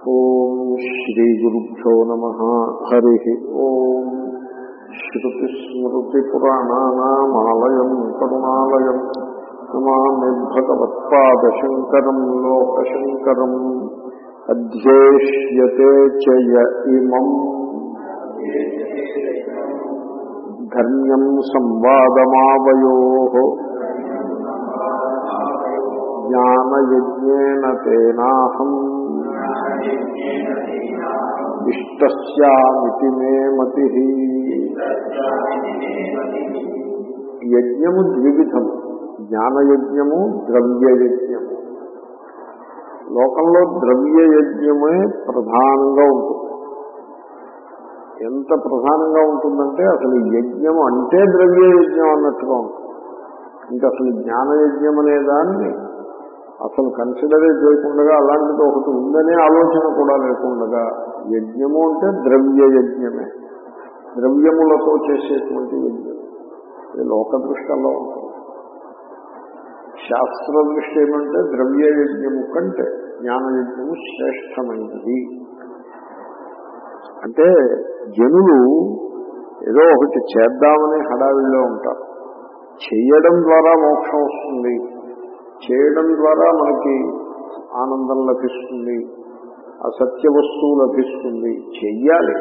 ఓం శ్రీ గురుభ్యో నమ హరి ఓం శ్రుతిస్మృతిపురాణానామాలయం కరుణాలయం నమామి భగవత్పాదశంకరం లోకశంకరం అధ్యేష్యతే చయ ఇమం ధర్మ్యం సంవాదమావయో జ్ఞానయజ్ఞేన తేనాహం ఇష్టస్యామితి మే మతి యజ్ఞము ద్వివిధము జ్ఞానయజ్ఞము ద్రవ్యయజ్ఞము లోకంలో ద్రవ్యయజ్ఞమే ప్రధానంగా ఉంటుంది ఎంత ప్రధానంగా ఉంటుందంటే అసలు యజ్ఞం అంటే ద్రవ్యయజ్ఞం అన్నట్టుగా ఉంటుంది ఇంకా అసలు జ్ఞానయజ్ఞం అనే దాన్ని అసలు కన్సిడరే చేయకుండా అలాంటిది ఒకటి ఉందనే ఆలోచన కూడా లేకుండా యజ్ఞము అంటే ద్రవ్య యజ్ఞమే ద్రవ్యములతో చేసేటువంటి యజ్ఞం ఇది లోక దృష్టిలో ఉంటుంది శాస్త్ర దృష్టి ఏమంటే ద్రవ్య యజ్ఞము కంటే జ్ఞానయజ్ఞము శ్రేష్టమైనది అంటే జనులు ఏదో ఒకటి చేద్దామని హడావిడిలో ఉంటారు చేయడం ద్వారా మోక్షం వస్తుంది చేయడం ద్వారా మనకి ఆనందం లభిస్తుంది ఆ సత్య వస్తువు లభిస్తుంది చెయ్యాలి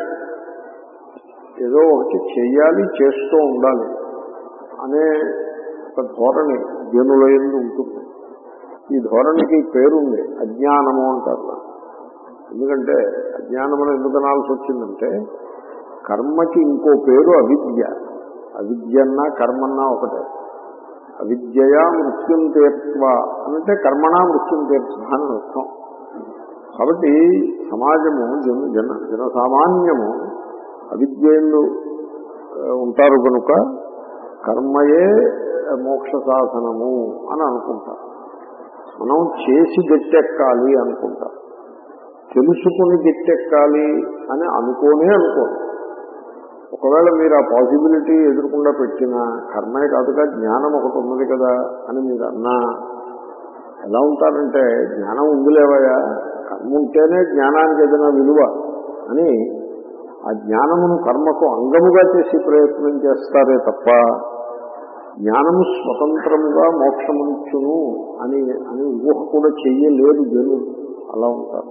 ఏదో ఒకటి చెయ్యాలి చేస్తూ ఉండాలి అనే ఒక ధోరణి జనులైంది ఉంటుంది ఈ ధోరణికి పేరుంది అజ్ఞానము అంటారు ఎందుకంటే అజ్ఞానం అని ఎందుకు అనాల్సి వచ్చిందంటే కర్మకి ఇంకో పేరు అవిద్య అవిద్యన్నా కర్మన్నా ఒకటే అవిద్యయా మృత్యుం తీర్త్వ అంటే కర్మణా మృత్యుం తీర్త్వ అని అర్థం కాబట్టి సమాజము జన జన జనసామాన్యము అవిద్యలు ఉంటారు కనుక కర్మయే మోక్ష సాధనము అని అనుకుంటారు మనం చేసి గట్టెక్కాలి అనుకుంటారు తెలుసుకుని గట్టెక్కాలి అని అనుకోనే అనుకోరు ఒకవేళ మీరు ఆ పాసిబిలిటీ ఎదురకుండా పెట్టినా కర్మే కాదుగా జ్ఞానం ఒకటి ఉన్నది కదా అని మీరు అన్నా ఎలా ఉంటారంటే జ్ఞానం ఉందిలేవయా కర్మ ఉంటేనే జ్ఞానానికి ఏదైనా విలువ అని ఆ జ్ఞానమును కర్మకు అంగముగా చేసి ప్రయత్నం చేస్తారే తప్ప జ్ఞానము స్వతంత్రముగా మోక్షమునిచ్చును అని అని ఊహ కూడా చెయ్యలేదు జనులు అలా ఉంటారు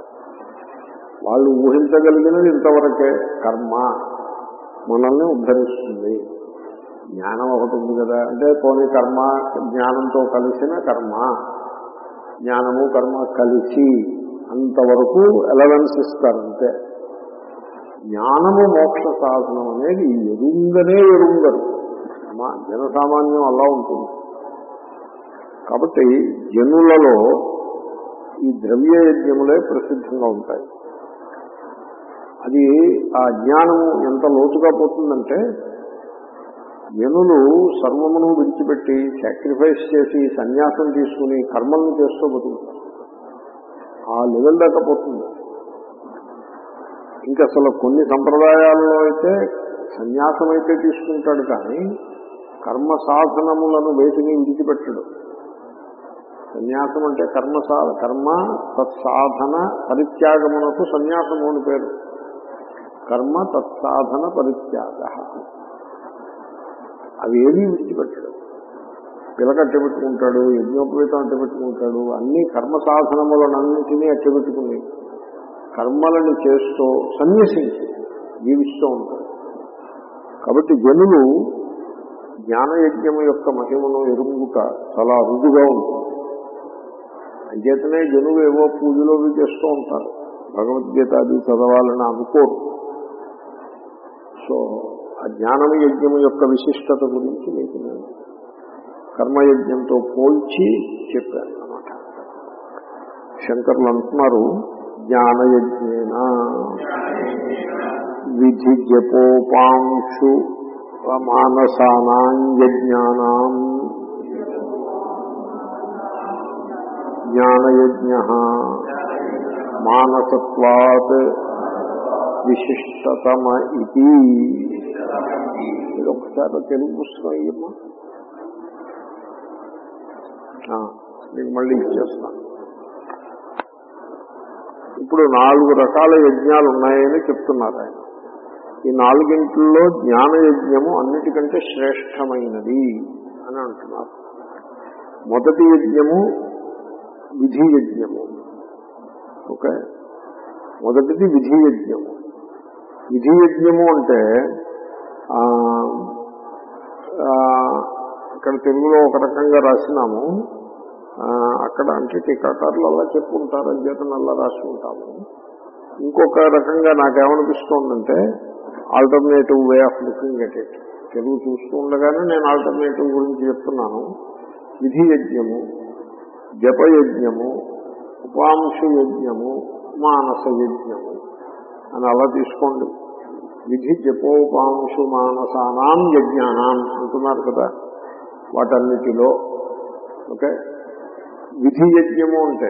వాళ్ళు ఊహించగలిగినది ఇంతవరకే కర్మ మనల్ని ఉద్ధరిస్తుంది జ్ఞానం ఒకటి ఉంది కదా అంటే పోనీ కర్మ జ్ఞానంతో కలిసిన కర్మ జ్ఞానము కర్మ కలిసి అంతవరకు ఎలవెన్స్ ఇస్తారంటే జ్ఞానము మోక్ష సాధనం అనేది ఎరుంగనే ఎరుంగరు జనసామాన్యం అలా ఉంటుంది కాబట్టి జనులలో ఈ ద్రవ్య యజ్ఞములే ప్రసిద్ధంగా ఉంటాయి అది ఆ జ్ఞానము ఎంత లోతుగా పోతుందంటే జనులు సర్వమును విడిచిపెట్టి సాక్రిఫైస్ చేసి సన్యాసం తీసుకుని కర్మలను చేస్తూ బతుకుతారు ఆ లెవెల్ దాకా పోతుంది ఇంకా అసలు కొన్ని సంప్రదాయాల్లో అయితే సన్యాసం అయితే తీసుకుంటాడు కానీ కర్మ సాధనములను వేటిని విడిచిపెట్టడు సన్యాసం అంటే కర్మ కర్మ తత్సాధన పరిత్యాగమునకు సన్యాసము అని పేరు కర్మ తత్సాధన పరిత్యాగ అవి ఏమీ విడిచిపెట్టాడు పిలక అట్టబెట్టుకుంటాడు యజ్ఞోపేతం అట్టబెట్టుకుంటాడు అన్ని కర్మ సాధనములనన్నింటినీ అట్టబెట్టుకుని కర్మలను చేస్తూ సన్యసించి జీవిస్తూ ఉంటాడు కాబట్టి జనులు జ్ఞానయజ్ఞం యొక్క మహిమను ఎరుగుట చాలా అరుదుగా ఉంటుంది అంచేతనే జనులు ఏవో పూజలు అవి చేస్తూ ఉంటారు భగవద్గీత అది చదవాలని అనుకోరు సో ఆ జ్ఞానం యజ్ఞం యొక్క విశిష్టత గురించి మీకు నేను కర్మయజ్ఞంతో పోల్చి చెప్పాను అన్నమాట శంకర్లు అంటున్నారు జ్ఞానయజ్ఞేన విధి జపోపాంశు మానసానాం యజ్ఞానాం జ్ఞానయజ్ఞ మానసత్వాత్ విశిష్టతమ ఇది ఇది ఒకసారి తెలుగు పుస్తకం అయ్యమ్మా మీకు మళ్ళీ ఇచ్చేస్తాను ఇప్పుడు నాలుగు రకాల యజ్ఞాలు ఉన్నాయని చెప్తున్నారు ఆయన ఈ నాలుగింటిలో జ్ఞాన యజ్ఞము అన్నిటికంటే శ్రేష్టమైనది అని అంటున్నారు మొదటి యజ్ఞము విధి యజ్ఞము ఓకే మొదటిది విధి యజ్ఞము విధి యజ్ఞము అంటే ఆ, ఆ, ఇక్కడ తెలుగులో ఒక రకంగా రాసినాము ఆ, అక్కడ అంటే టీకాకారులు అలా చెప్పుకుంటారు అధ్యతను అలా రాసుకుంటాము ఇంకొక రకంగా నాకేమనిపిస్తోందంటే alternative way of looking at it Telugu చూస్తూ ఉండగానే నేను ఆల్టర్నేటివ్ గురించి చెప్తున్నాను విధి యజ్ఞము జపయజ్ఞము ఉపాంశు యజ్ఞము మానస యజ్ఞము అని అలా తీసుకోండి విధి జపోపాంశు మానసానాం యజ్ఞానాం అంటున్నారు కదా వాటన్నిటిలో ఓకే విధి యజ్ఞము అంటే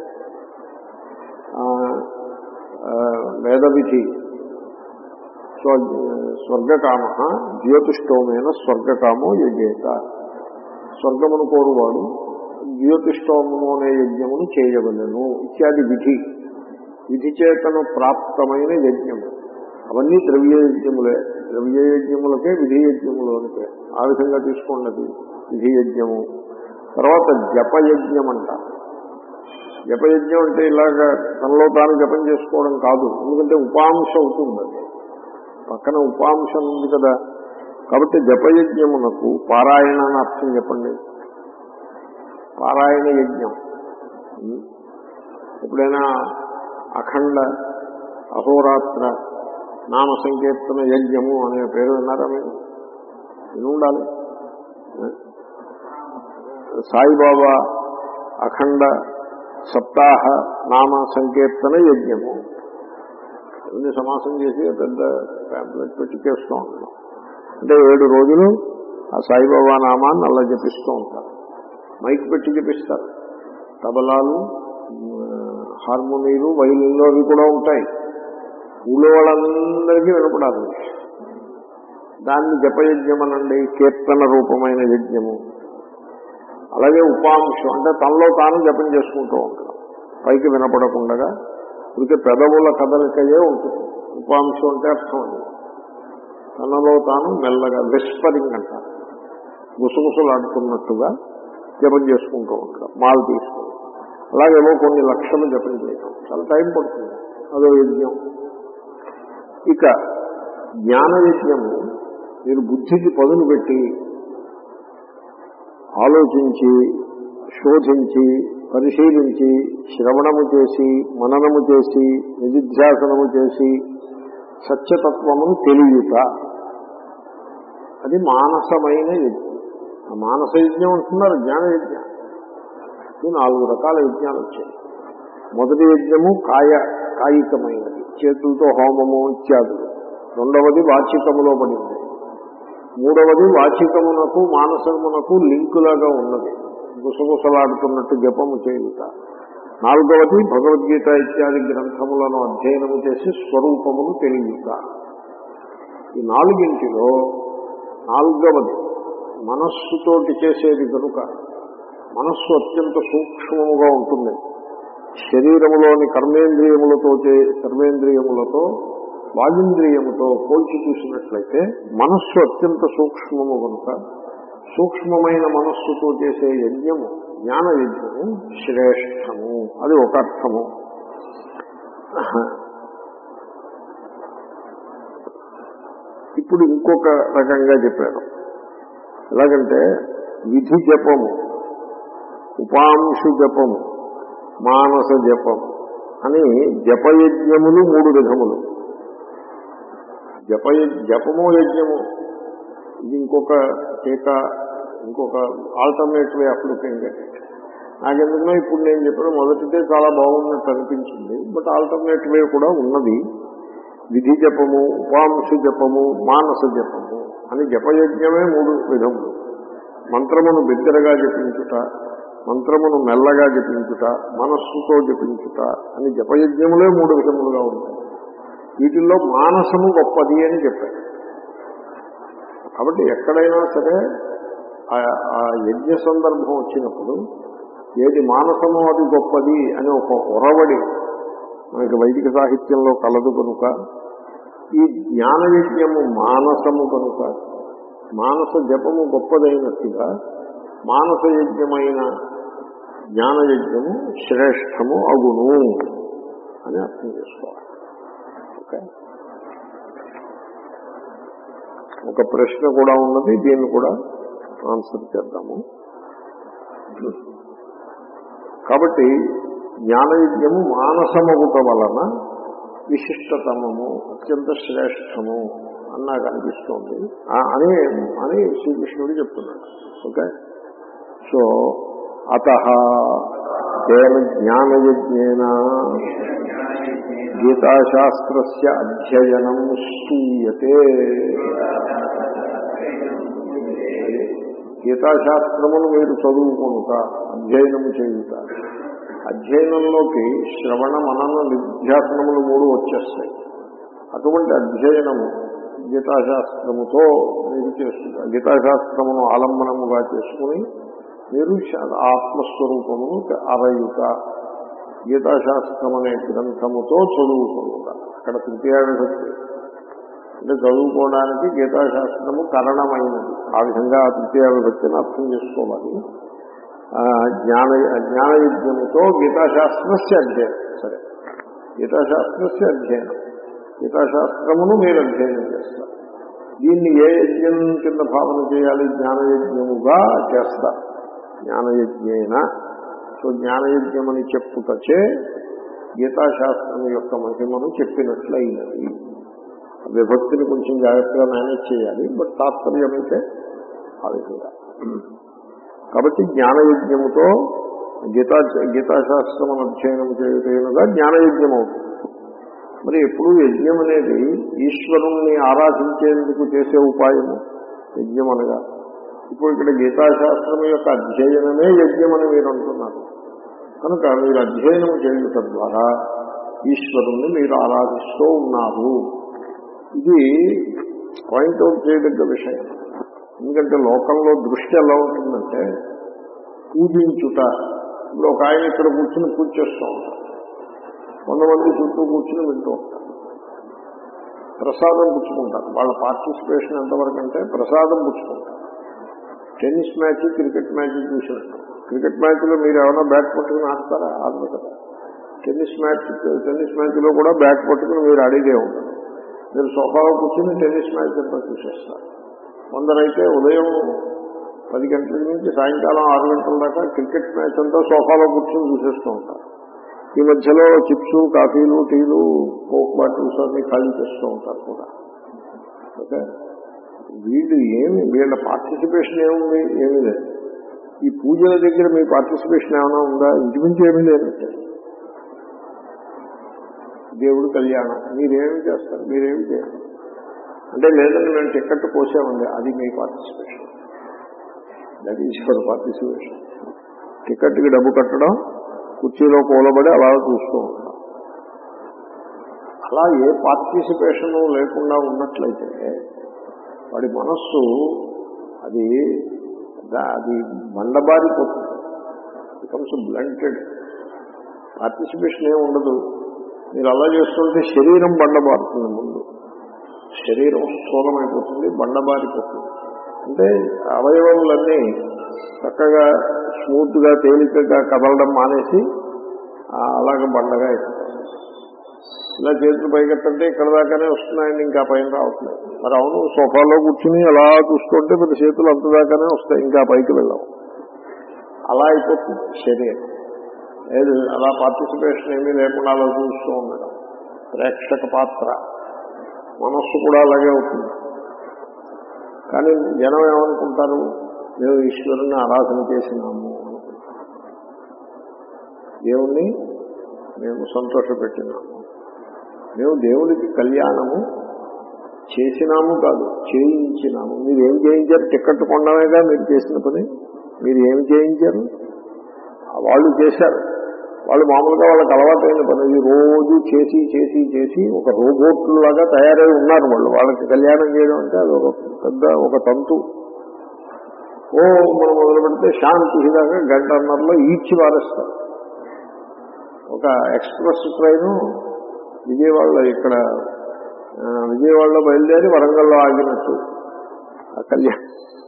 ఆ, ఆ, వేద విధి స్వ స్వర్గకామ జ్యోతిష్టోమైన స్వర్గకామో యజ్ఞేత స్వర్గమును కోరువాడు జ్యోతిష్టోమము అనే యజ్ఞమును చేయవలను ఇత్యాది విధి విధి చేతను ప్రాప్తమైన యజ్ఞము అవన్నీ ద్రవ్య యజ్ఞములే ద్రవ్య యజ్ఞములకే విధి యజ్ఞములు అని పేరు ఆ విధంగా తీసుకోండి విధి యజ్ఞము తర్వాత జపయజ్ఞం అంట జపయజ్ఞం అంటే ఇలాగా తనలో తాను జపం చేసుకోవడం కాదు ఎందుకంటే ఉపాంశ అవుతుంది అది పక్కన ఉపాంశం ఉంది కదా కాబట్టి జపయజ్ఞమునకు పారాయణ అని అర్థం చెప్పండి పారాయణ యజ్ఞం ఉం? ఎప్పుడైనా అఖండ అహోరాత్ర నామ సంకీర్తన యజ్ఞము అనే పేరు విన్నారా మీరు విని ఉండాలి ఆ? సాయిబాబా అఖండ సప్తాహ నామ సంకీర్తన యజ్ఞము అవన్నీ సమాసం చేసి పెద్ద ప్యాంప్లెట్ పెట్టి చేస్తూ ఉంటాం అంటే ఏడు రోజులు ఆ సాయిబాబా నామాన్ని అలా జపిస్తూ ఉంటారు మైక్ పెట్టి జపిస్తారు తబలాలు హార్మోనీలు వైలిన్లు అవి కూడా ఉంటాయి ఊళ్ళో వాళ్ళందరికీ వినపడాలి దాన్ని జపయజ్ఞం అనండి కీర్తన రూపమైన యజ్ఞము అలాగే ఉపాంశం అంటే తనలో తాను జపం చేసుకుంటూ ఉంటాం పైకి వినపడకుండా ఇక పెదవుల కదలికయే ఉంటుంది ఉపాంశం అంటే అర్థం అది తనలో తాను మెల్లగా విస్పరింగ్ అంటారు గుసగుసలాడుతున్నట్టుగా జపం చేసుకుంటూ ఉంటాం మాలు తీసుకుని అలాగేమో కొన్ని లక్షలు జపం చేయటం చాలా టైం పడుతుంది అదో యజ్ఞం ఇక జ్ఞాన యజ్ఞము మీరు బుద్ధికి పదును పెట్టి ఆలోచించి శోధించి పరిశీలించి శ్రవణము చేసి మననము చేసి నిధిధ్యాసనము చేసి సత్యతత్వమును తెలియట అది మానసమైన యజ్ఞం ఆ మానస యజ్ఞం అంటున్నారు జ్ఞాన యజ్ఞం ఈ నాలుగు రకాల యజ్ఞాలు వచ్చాయి మొదటి యజ్ఞము కాయ కాయికమైనది చేతులతో హోమము ఇత్యాదులు రెండవది వాచికములో పడింది మూడవది వాచికమునకు మానసమునకు లింకులాగా ఉన్నది గుసగుసలాడుతున్నట్టు జపము చేయుట నాలుగవది భగవద్గీత ఇత్యాది గ్రంథములను అధ్యయనము చేసి స్వరూపమును తెలియట ఈ నాలుగింటిలో నాలుగవది మనస్సుతోటి చేసేది కనుక మనస్సు అత్యంత సూక్ష్మముగా ఉంటుంది శరీరములోని కర్మేంద్రియములతో చే- కర్మేంద్రియములతో వాగింద్రియముతో పోల్చి చూసినట్లయితే మనస్సు అత్యంత సూక్ష్మము కనుక సూక్ష్మమైన మనస్సుతో చేసే యజ్ఞము జ్ఞాన యజ్ఞము శ్రేష్టము అది ఒక అర్థము ఇప్పుడు ఇంకొక రకంగా చెప్పారు ఎలాగంటే విధి జపము ఉపాంశు జపము మానస జపము అని జపయజ్ఞములు మూడు విధములు జప జపము యజ్ఞము ఇది ఇంకొక టీక ఇంకొక alternate way of looking at it నాకెందుకునో ఇప్పుడు నేను చెప్పిన మొదటిదే చాలా బాగున్నట్టు అనిపించింది బట్ ఆల్టర్నేట్ వే కూడా ఉన్నది విధి జపము ఉపాంశు జపము మానస జపము అని జపయజ్ఞమే మూడు విధములు మంత్రమును బిగ్గరగా జపించుట మంత్రమును మెల్లగా జపించుట మనస్సుతో జపించుట అని జపయజ్ఞములే మూడు విధములుగా ఉంటాయి వీటిల్లో మానసము గొప్పది అని చెప్పారు కాబట్టి ఎక్కడైనా సరే ఆ- ఆ యజ్ఞ సందర్భం వచ్చినప్పుడు ఏది మానసమో అది గొప్పది అని ఒక ఒరవడి మనకి వైదిక సాహిత్యంలో కలదు కనుక ఈ జ్ఞానయజ్ఞము మానసము కనుక మానస జపము గొప్పదైనట్టుగా మానస యజ్ఞమైన జ్ఞానయజ్ఞము శ్రేష్టము అగును అని అర్థం చేసుకోవాలి ఓకే ఒక ప్రశ్న కూడా ఉన్నది దీన్ని కూడా ఆన్సర్ చేద్దాము కాబట్టి జ్ఞానయజ్ఞము మానసమగుట వలన విశిష్టతమము అత్యంత శ్రేష్టము అని నాకు అనిపిస్తోంది ఆ- అని అని శ్రీకృష్ణుడు చెప్తున్నాడు ఓకే సో అత తేన జ్ఞానయజ్ఞేన గీతాశాస్త్రస్య అధ్యయనం స్తూయతే గీతాశాస్త్రమును మీరు చదువుకుంట అధ్యయనము చేయుట అధ్యయనంలోకి శ్రవణ మనన నిధ్యాసనములు మూడు వచ్చేస్తాయి అటువంటి అధ్యయనము గీతాశాస్త్రముతో మీరు చేస్తున్నారు గీతాశాస్త్రమును ఆలంబనముగా చేసుకుని మీరు శ- ఆత్మస్వరూపమును అరయుట గీతాశాస్త్రం అనే గ్రంథముతో చదువుకుంటుట అక్కడ తృతీయ విభక్తి అంటే చదువుకోవడానికి గీతాశాస్త్రము కారణమైనది ఆ విధంగా ఆ తృతీయ విభక్తిని అర్థం చేసుకోవాలి ఆ, జ్ఞాన జ్ఞానయజ్ఞముతో గీతాశాస్త్రస్య అధ్యయనం సరే గీతాశాస్త్రస్య అధ్యయనం గీతాశాస్త్రమును మీరు అధ్యయనం చేస్తారు దీన్ని ఏ యజ్ఞం కింద భావన చేయాలి జ్ఞానయజ్ఞముగా చేస్తారు జ్ఞానయజ్ఞేన సో జ్ఞానయజ్ఞం అని చెప్పుటచే గీతాశాస్త్రం యొక్క మహిమను చెప్పినట్లయినది విభక్తిని కొంచెం జాగ్రత్తగా మేనేజ్ చేయాలి బట్ తాత్పర్యం అయితే ఆ విధంగా కాబట్టి జ్ఞానయజ్ఞముతో గీతా గీతాశాస్త్రం అధ్యయనం చేయటేనుగా జ్ఞానయజ్ఞం అవుతుంది మరి ఎప్పుడు యజ్ఞం అనేది ఈశ్వరుణ్ణి ఆరాధించేందుకు చేసే ఉపాయము యజ్ఞం అనగా ఇప్పుడు ఇక్కడ గీతాశాస్త్రం యొక్క అధ్యయనమే యజ్ఞం అని మీరు అంటున్నారు కనుక మీరు అధ్యయనం చేయుట ద్వారా ఈశ్వరుణ్ణి మీరు ఆరాధిస్తూ ఉన్నారు ఇది పాయింట్అవుట్ చేయదగ్గ విషయం ఎందుకంటే లోకంలో దృష్టి ఎలా ఉంటుందంటే పూజించుట ఇప్పుడు ఒక ఆయన ఇక్కడ కూర్చుని పూజ చేస్తూ ఉంటారు కొంతమంది చుట్టూ కూర్చుని వింటూ ఉంటారు ప్రసాదం పుచ్చుకుంటారు వాళ్ళ పార్టిసిపేషన్ ఎంతవరకు అంటే ప్రసాదం పుచ్చుకుంటారు టెన్నిస్ మ్యాచ్ క్రికెట్ మ్యాచ్ చూసినట్టు క్రికెట్ మ్యాచ్లో మీరు ఏమైనా బ్యాట్ పట్టుకుని ఆడతారా ఆడదు కదా టెన్నిస్ మ్యాచ్ టెన్నిస్ మ్యాచ్లో కూడా బ్యాట్ పట్టుకుని మీరు అడిగే ఉంటారు మీరు సోఫాలో కూర్చుని టెన్నిస్ మ్యాచ్ అంతా చూసేస్తారు కొందరైతే ఉదయం పది గంటల నుంచి సాయంకాలం ఆరు గంటల దాకా క్రికెట్ మ్యాచ్ అంతా సోఫాలో కూర్చొని చూసేస్తూ ఉంటారు ఈ మధ్యలో చిప్స్ కాఫీలు టీలు కోక్ బాటిల్స్ అన్ని ఖాళీ చేస్తూ ఉంటారు కూడా ఓకే వీళ్ళు ఏమి వీళ్ళ పార్టిసిపేషన్ ఏముంది ఏమీ లేదు ఈ పూజల దగ్గర మీ పార్టిసిపేషన్ ఏమైనా ఉందా ఇంచుమించు ఏమీ లేనట్టే దేవుడు కళ్యాణం మీరేమి చేస్తారు మీరేమి చేయాలి అంటే లేదండి మేము టికెట్ పోసామండి అది మీ participation that is for participation టికెట్కి డబ్బు కట్టడం కుర్చీలో కూలబడి అలా చూస్తూ ఉంటాం అలా ఏ పార్టిసిపేషన్ లేకుండా ఉన్నట్లయితే వాడి మనస్సు అది దా- అది బండబారిపోతుంది బికమ్స్ బ్లంటెడ్ పార్టిసిపేషన్ ఏమి ఉండదు మీరు అలా చేస్తుంటే శరీరం బండబారుతుంది ముందు శరీరం స్థూలమైపోతుంది బండబారిపోతుంది అంటే అవయవములన్నీ చక్కగా స్మూత్ గా తేలికగా కదలడం మానేసి ఆ, అలాగ బండగా అయిపోతుంది ఇలా చేతులు పైకెత్తంటే ఇక్కడ దాకానే వస్తున్నాయండి ఇంకా పైన రావట్లేదు మరి అవును సోఫాలో కూర్చుని అలా చూస్తుంటే మరి చేతులు అంత దాకానే వస్తాయి ఇంకా పైకి వెళ్ళాం అలా అయిపోతుంది శరీరం లేదు అలా పార్టిసిపేషన్ ఏమీ లేకుండా అలా చూస్తూ ఉండడం ప్రేక్షక పాత్ర మనస్సు కూడా అలాగే అవుతుంది కానీ జనం ఏమనుకుంటారు మేము ఈశ్వరుని ఆరాధన చేసినాము అనుకుంటారు దేవుణ్ణి మేము సంతోషపెట్టినాము మేము దేవుడికి కళ్యాణము చేసినాము కాదు చేయించినాము మీరు ఏం చేయించారు టికెట్ కొండమేగా మీరు చేసిన పని మీరు ఏమి చేయించారు వాళ్ళు చేశారు వాళ్ళు మామూలుగా వాళ్ళకి అలవాటైన పని ఈ రోజు చేసి చేసి చేసి ఒక రోబోట్లు లాగా తయారై ఉన్నారు వాళ్ళు వాళ్ళకి కళ్యాణం చేయడం అంటే అది ఒక పెద్ద ఒక తంతు ఓ మనం మొదలు పెడితే శాంతి దాకా గంటన్నరలో ఈడ్చి వారేస్తారు ఒక ఎక్స్ప్రెస్ ట్రైను విజయవాడలో ఇక్కడ ఆ, విజయవాడలో బయలుదేరి వరంగల్లో ఆగినట్టు ఆ కళ్యాణ్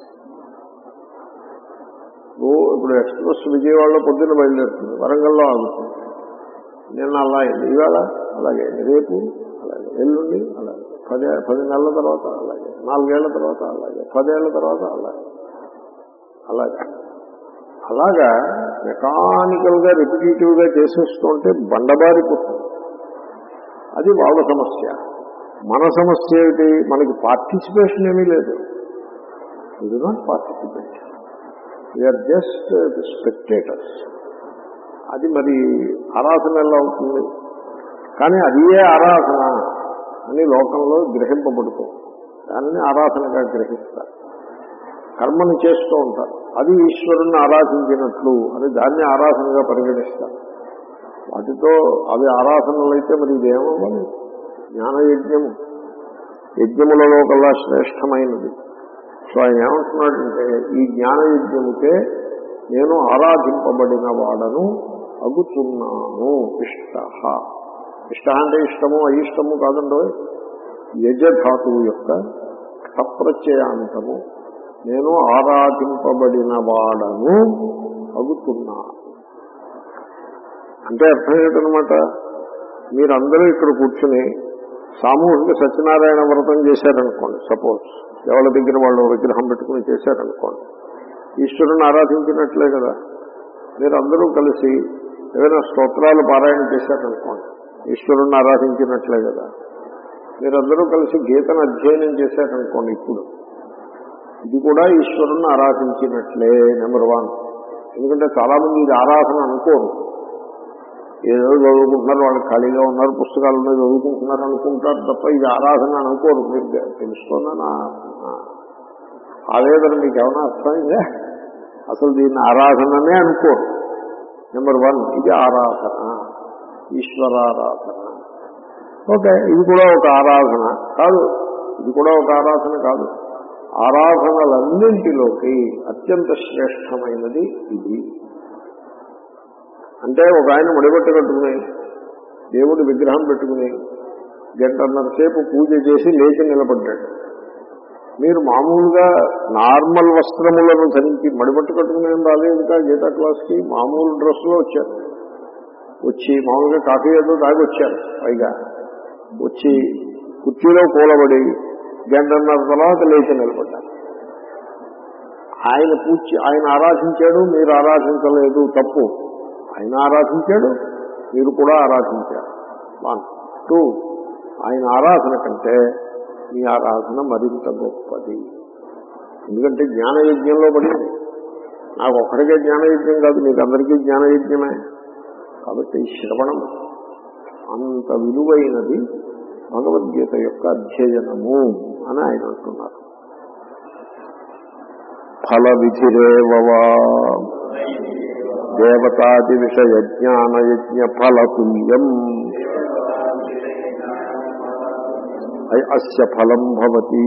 ఓ ఇప్పుడు ఎక్స్ప్రెస్ విజయవాడలో పొద్దున్న బయలుదేరుతుంది వరంగల్లో ఆగుతుంది నిన్న అలా అయింది ఇవాళ అలాగే రేపు అలాగే ఎల్లుండి అలాగే పది పది నెలల తర్వాత అలాగే నాలుగేళ్ల తర్వాత అలాగే పదేళ్ల తర్వాత అలాగే అలాగే అలాగా మెకానికల్ గా రిపిటేటివ్ గా చేసేస్తుంటే బండబారిపోతుంది అది వాళ్ళ సమస్య మన సమస్య ఏమిటి మనకి పార్టిసిపేషన్ ఏమీ లేదు ఇది not participate we're just spectators అది మరి ఆరాధన ఎలా అవుతుంది కానీ అదే ఆరాధన అని లోకంలో గ్రహింపబడుతూ దానిని ఆరాధనగా గ్రహిస్తారు కర్మని చేస్తూ ఉంటారు అది ఈశ్వరుణ్ణి ఆరాధించినట్లు అని దాన్ని ఆరాధనగా పరిగణిస్తారు వాటితో అవి ఆరాధనలు అయితే మరి ఇదేమవ్వాలి జ్ఞానయజ్ఞము యజ్ఞములలో కల్లా శ్రేష్టమైనది సో ఆయన ఏమంటున్నాడంటే ఈ జ్ఞానయజ్ఞముకే నేను ఆరాధింపబడిన వాడను అగుతున్నాను ఇష్ట ఇష్ట అంటే ఇష్టము అయిష్టము కాదండో యజధాతువు యొక్క సప్రత్యయాంతము నేను ఆరాధింపబడిన వాడను అగుతున్నాను అంటే అర్థం ఏంటనమాట మీరందరూ ఇక్కడ కూర్చుని సామూహిక సత్యనారాయణ వ్రతం చేశారనుకోండి సపోజ్ ఎవరి దగ్గర వాళ్ళు విగ్రహం పెట్టుకుని చేశారనుకోండి ఈశ్వరుని ఆరాధించినట్లే కదా మీరందరూ కలిసి ఏదైనా స్తోత్రాలు పారాయణ చేశారనుకోండి ఈశ్వరుణ్ణి ఆరాధించినట్లే కదా మీరందరూ కలిసి గీతను అధ్యయనం చేశారనుకోండి ఇప్పుడు ఇది కూడా ఈశ్వరుణ్ణి ఆరాధించినట్లే నెంబర్ వన్ ఎందుకంటే చాలా మంది ఇది ఆరాధన అనుకోరు ఏదో చదువుకుంటున్నారు వాళ్ళు ఖాళీగా ఉన్నారు పుస్తకాలు ఉన్నాయి చదువుకుంటున్నారు అనుకుంటారు తప్ప ఇది ఆరాధన అనుకోరు మీరు తెలుస్తుందా నా నా ఆవేదన మీకు ఏమైనా అర్థమైందా అసలు దీన్ని ఆరాధననే అనుకోరు నెంబర్ వన్ ఇది ఆరాధన ఈశ్వరారాధన ఓకే ఇది కూడా ఒక ఆరాధన కాదు ఇది కూడా ఒక ఆరాధన కాదు ఆరాధనలన్నింటిలోకి అత్యంత శ్రేష్టమైనది ఇది అంటే ఒక ఆయన ముడిబట్ట కట్టుకుని దేవుడి విగ్రహం పెట్టుకుని గంటన్నర సేపు పూజ చేసి లేచి నిలబడ్డాడు మీరు మామూలుగా నార్మల్ వస్త్రములను ధరించి మడిబట్టు కట్టుకుని ఏం రాలేదు ఇంకా గీతా క్లాస్కి మామూలు డ్రెస్లో వచ్చారు వచ్చి మామూలుగా కాఫీ ఏదో తాగి వచ్చారు పైగా వచ్చి కుర్చీలో కూలబడి గంటన్నర తర్వాత లేచి నిలబడ్డారు ఆయన పూజ ఆయన ఆరాధించాడు మీరు ఆరాధించలేదు తప్పు ఆయన ఆరాధించాడు మీరు కూడా ఆరాధించారు వన్ టూ ఆయన ఆరాధన కంటే మీ ఆరాధన మరింత గొప్పది ఎందుకంటే జ్ఞానయజ్ఞంలో పడింది నాకు ఒక్కడికే జ్ఞానయజ్ఞం కాదు మీకు అందరికీ జ్ఞానయజ్ఞమే కాబట్టి శ్రవణం అంత విలువైనది భగవద్గీత యొక్క అధ్యయనము అని ఆయన అంటున్నారు ఫల విధిరేవవా దేవతాది విషయ జ్ఞానయజ్ఞ ఫలతుల్యం అస్య ఫలం భవతి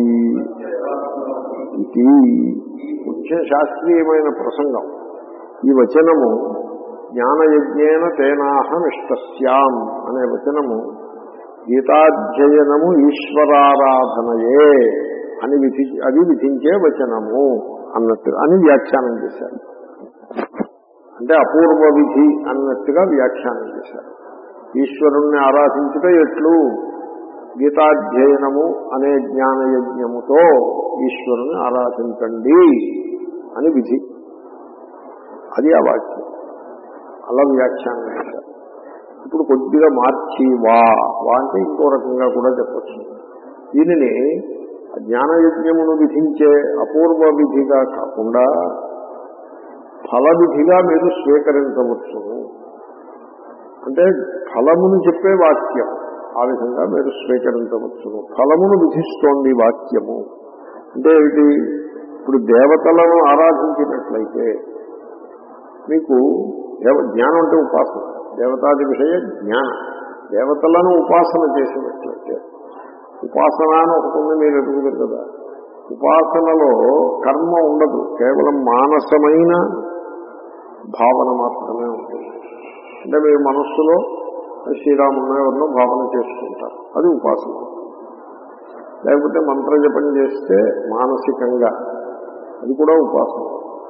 ఇది కొంచెం శాస్త్రీయమైన ప్రసంగం ఈ వచనము జ్ఞానయజ్ఞేన తేనాహం ఇష్టస్యాం అనే వచనము గీతాధ్యయనము ఈశ్వరారాధనయే అని విధి అది విధించే వచనము అన్నట్టు అని వ్యాఖ్యానం చేశారు అంటే అపూర్వ విధి అన్నట్టుగా వ్యాఖ్యానం చేశారు ఈశ్వరుణ్ణి ఆరాధించుట ఎట్లు గీతాధ్యయనము అనే జ్ఞానయజ్ఞముతో ఈశ్వరుని ఆరాధించండి అని విధి అది ఆ వాక్యం అలా వ్యాఖ్యానం చేశారు ఇప్పుడు కొద్దిగా మార్చి వా వా అంటే ఇంకో రకంగా కూడా చెప్పచ్చు దీనిని జ్ఞానయజ్ఞమును విధించే అపూర్వ విధిగా కాకుండా ఫల విధిగా మీరు స్వీకరించవచ్చును అంటే ఫలమును చెప్పే వాక్యం ఆ విధంగా మీరు స్వీకరించవచ్చును ఫలమును విధిస్తోంది వాక్యము అంటే ఏమిటి ఇప్పుడు దేవతలను ఆరాధించినట్లయితే మీకు దేవ జ్ఞానం అంటే ఉపాసన దేవతాది విషయ జ్ఞానం దేవతలను ఉపాసన చేసినట్లయితే ఉపాసన అని ఒకటి ఉంది మీరు ఎదుగుతారు కదా ఉపాసనలో కర్మ ఉండదు కేవలం మానసమైన భావన మాత్రమే ఉంటుంది అంటే మీ మనస్సులో శ్రీరాముని ఎవరినో భావన చేసుకుంటారు అది ఉపాసన లేకపోతే మంత్ర జపం చేస్తే మానసికంగా అది కూడా ఉపాసన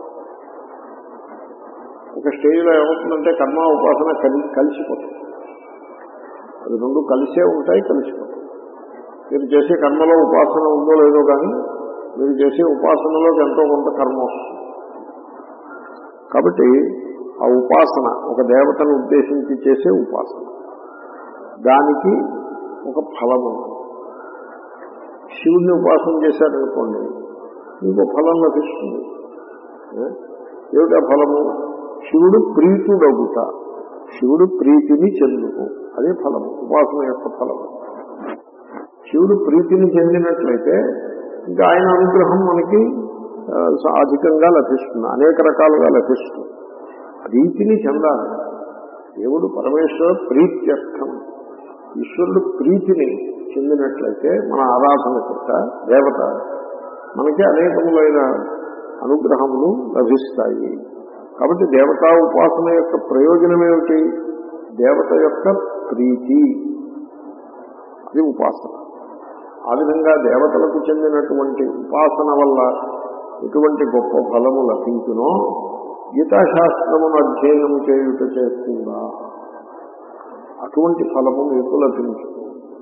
ఒక స్టేజ్లో ఏమవుతుందంటే కర్మ ఉపాసన కలి కలిసిపోతుంది అది రెండు కలిసే ఉంటాయి కలిసిపోతాయి మీరు చేసే కర్మలో ఉపాసన ఉందో లేదో కానీ మీరు చేసే ఉపాసనలోకి ఎంతో కొంత కర్మ వస్తుంది కాబట్టి ఆ ఉపాసన ఒక దేవతను ఉద్దేశించి చేసే ఉపాసన దానికి ఒక ఫలం ఉంది శివుడిని ఉపాసన చేశారనుకోండి మీకు ఫలం లభిస్తుంది ఏ? ఏమిటా ఫలము శివుడు ప్రీతుడగుట శివుడు ప్రీతిని చెందుకు అదే ఫలము ఉపాసన యొక్క ఫలము శివుడు ప్రీతిని చెందినట్లయితే ఇంకా ఆయన అనుగ్రహం మనకి ఆ, అధికంగా లభిస్తుంది అనేక రకాలుగా లభిస్తుంది ప్రీతిని చెందాలి దేవుడు పరమేశ్వర ప్రీత్యర్థం ఈశ్వరుడు ప్రీతిని చెందినట్లయితే మన ఆరాధన చేత దేవత మనకి అనేకములైన అనుగ్రహములు లభిస్తాయి కాబట్టి దేవతా ఉపాసన యొక్క ప్రయోజనం ఏమిటి దేవత యొక్క ప్రీతి అది ఉపాసన ఆ విధంగా దేవతలకు చెందినటువంటి ఉపాసన వల్ల ఎటువంటి గొప్ప ఫలము లభించునో గీతాశాస్త్రమును అధ్యయనము చేయుట చేస్తుందా అటువంటి ఫలము మీకు లభించుతుంది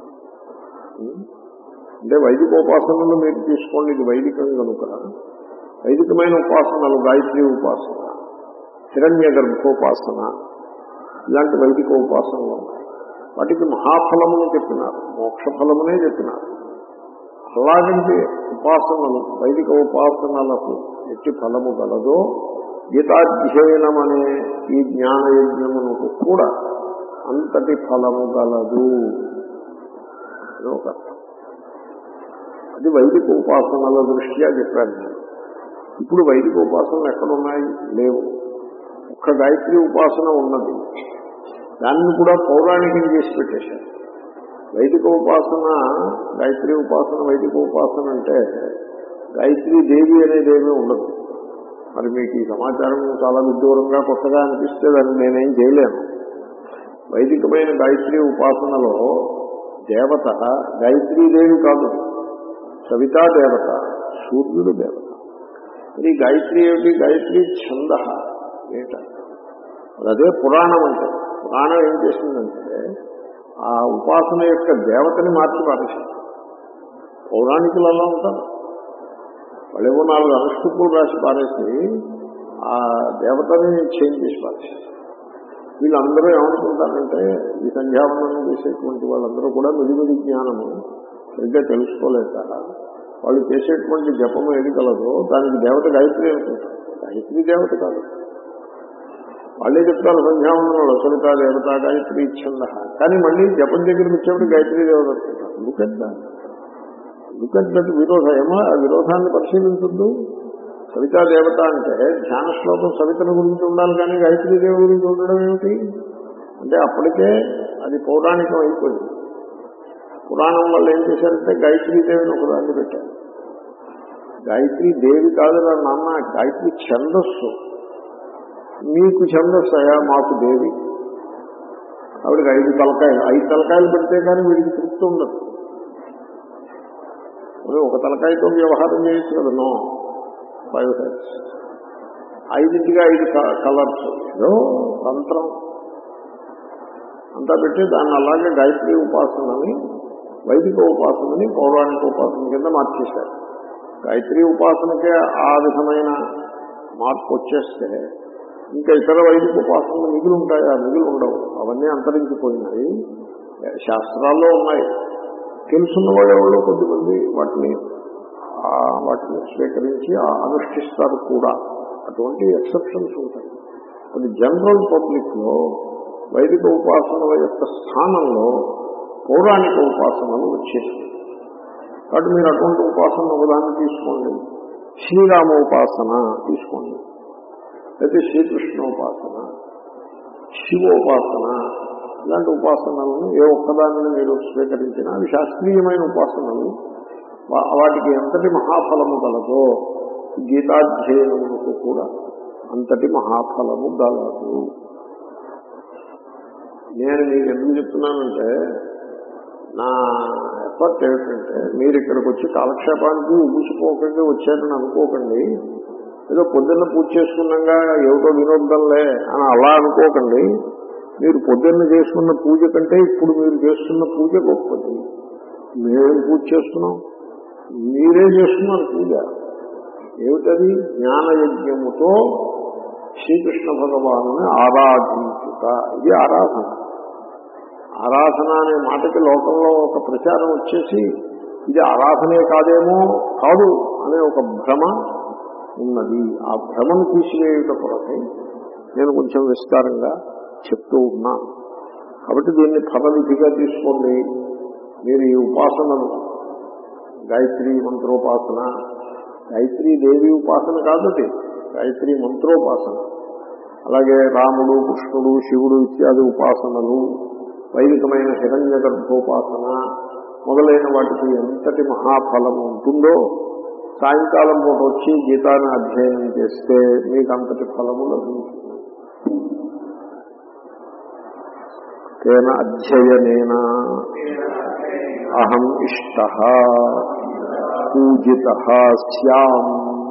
అంటే వైదిక ఉపాసనలు మీరు తీసుకోండి ఇది వైదికం కనుక వైదికమైన ఉపాసనలు గాయత్రి ఉపాసన హిరణ్య గర్భోపాసన ఇలాంటి వైదిక ఉపాసనలు ఉన్నాయి వాటికి మహాఫలమును చెప్పినారు మోక్ష ఫలమునే చెప్పినారు అలాగంటే ఉపాసనలు వైదిక ఉపాసనలకు ఎట్టి ఫలము గలదో గీతాధ్యయనం అనే ఈ జ్ఞానయజ్ఞమునకు కూడా అంతటి ఫలము గలదు అని ఒక అర్థం అది వైదిక ఉపాసనల దృష్ట్యా చెప్పాను నేను ఇప్పుడు వైదిక ఉపాసనలు ఎక్కడున్నాయి లేవు ఒక్క గాయత్రి ఉపాసన ఉన్నది దాన్ని కూడా పౌరాణికం చేసి పెట్టేశారు వైదిక ఉపాసన గాయత్రి ఉపాసన వైదిక ఉపాసన అంటే గాయత్రి దేవి అనేదేమీ ఉండదు మరి మీకు ఈ సమాచారం చాలా విదూరంగా కొత్తగా అనిపిస్తే దాన్ని నేనేం చేయలేను వైదికమైన గాయత్రి ఉపాసనలో దేవత గాయత్రీదేవి కాదు సవితా దేవత సూర్యుడు దేవత ఇది గాయత్రి ఏమిటి గాయత్రి ఛంద ఏట అదే పురాణం అంటే పురాణం ఏం చేసిందంటే ఆ ఉపాసన యొక్క దేవతని మార్చి పారేసింది పౌరాణికులు అలా ఉంటారు వాళ్ళేవో నాలుగు అనుష్ఠుపులు రాసి పారేసి ఆ దేవతని చేంజ్ చేసి పారేసారు వీళ్ళందరూ ఏమనుకుంటారంటే ఈ సంధ్యావనం చేసేటువంటి వాళ్ళందరూ కూడా మిడిమిడి జ్ఞానము సరిగ్గా తెలుసుకోలేక వాళ్ళు చేసేటువంటి జపము ఏది కలదో దానికి దేవత గాయత్రి అనుకుంటారు గాయత్రి దేవత కాదు వాళ్ళే చెప్తారు సంధ్యావందనంలో సరితా దేవత గాయత్రి ఇచ్చంద కానీ మళ్ళీ జపం దగ్గరికి వచ్చేప్పుడు గాయత్రి దేవత అనుకుంటారు లుకెట్ లుకెట్ దట్ విరోధ ఏమో ఆ విరోధాన్ని పరిశీలించద్దు సవితా దేవత అంటే ధ్యాన శ్లోకం సవితల గురించి ఉండాలి కానీ గాయత్రీ దేవి గురించి ఉండడం ఏమిటి అంటే అప్పటికే అది పౌరాణికం అయిపోయింది పురాణం వాళ్ళు ఏం చేశారంటే గాయత్రీ దేవిని ఒకదాన్ని పెట్టారు గాయత్రీ దేవి కాదు నా నాన్న గాయత్రి ఛందస్సు మీకు ఛందస్సు అయా మాకు దేవి ఆవిడకి ఐదు తలకాయలు ఐదు తలకాయలు పెడితే కానీ వీడికి తృప్తి ఉండదు మరి ఒక తలకాయతో వ్యవహారం చేయొచ్చు కదా నో ఫైవ్ హెడ్స్ ఐదింటిగా ఐదు కలర్స్ ఏదో తంత్రం అంతా పెట్టి దాన్ని అలాగే గాయత్రి ఉపాసనని వైదిక ఉపాసనని పౌరాణిక ఉపాసన కింద మార్చేశారు గాయత్రి ఉపాసనకే ఆ విధమైన మార్పు వచ్చేస్తే ఇంకా ఇతర వైదిక ఉపాసనలు మిగిలి ఉంటాయి ఆ మిగిలి ఉండవు అవన్నీ అంతరించిపోయినాయి శాస్త్రాల్లో ఉన్నాయి తెలుసున్న వాళ్ళు కొద్దిమంది వాటిని ఆ వాటిని స్వీకరించి ఆ అనుష్ఠిస్తారు కూడా అటువంటి ఎక్సెప్షన్స్ ఉంటాయి అది జనరల్ పబ్లిక్ లో వైదిక ఉపాసనల యొక్క స్థానంలో పౌరాణిక ఉపాసనలు వచ్చేసాయి కాబట్టి మీరు అటువంటి ఉపాసన ఒకదాన్ని తీసుకోండి శ్రీరామ ఉపాసన తీసుకోండి అయితే శ్రీకృష్ణ ఉపాసన శివోపాసన ఇలాంటి ఉపాసనలను ఏ ఒక్కదానిని మీరు స్వీకరించినా అవి శాస్త్రీయమైన ఉపాసనలు వా- వాటికి ఎంతటి మహాఫలము గలదో గీతాధ్యయనములకు కూడా అంతటి మహాఫలము గలదు నేను మీకు ఎందుకు చెప్తున్నానంటే నా ఎఫర్ట్ ఏమిటంటే మీరు ఇక్కడికి వచ్చి కాలక్షేపానికి ఊసిపోకండి వచ్చారని అనుకోకండి ఏదో పొద్దున్న పూజ చేసుకున్నాగా ఏమిటో వినోద్దంలే అని అలా అనుకోకండి మీరు పొద్దున్న చేసుకున్న పూజ కంటే ఇప్పుడు మీరు చేస్తున్న పూజ గొప్పది మేమేం పూజ చేస్తున్నాం మీరే చేస్తున్నారు పూజ ఏమిటది జ్ఞానయజ్ఞముతో శ్రీకృష్ణ భగవాను ఆరాధించుట ఇది ఆరాధన ఆరాధన అనే మాటకి లోకంలో ఒక ప్రచారం వచ్చేసి ఇది ఆరాధనే కాదేమో కాదు అనే ఒక భ్రమ ఉన్నది ఆ భ్రమను తీసివేయుట కొరకై నేను కొంచెం విస్తారంగా చెప్తూ ఉన్నాను కాబట్టి దీన్ని ఫలవిధిగా తీసుకోండి మీరు ఈ ఉపాసనలు గాయత్రి మంత్రోపాసన గాయత్రి దేవి ఉపాసన కాదది గాయత్రి మంత్రోపాసన అలాగే రాముడు కృష్ణుడు శివుడు ఇత్యాది ఉపాసనలు వైదికమైన హిరణ్య గర్భోపాసన మొదలైన వాటికి ఎంతటి మహాఫలము ఉంటుందో సాయంకాలం పూట వచ్చి గీతాన్ని అధ్యయనం చేస్తే మీకు అంతటి ఫలము లభించింది తేన అధ్యయనేన అహం ఇష్ట పూజిత స్యాం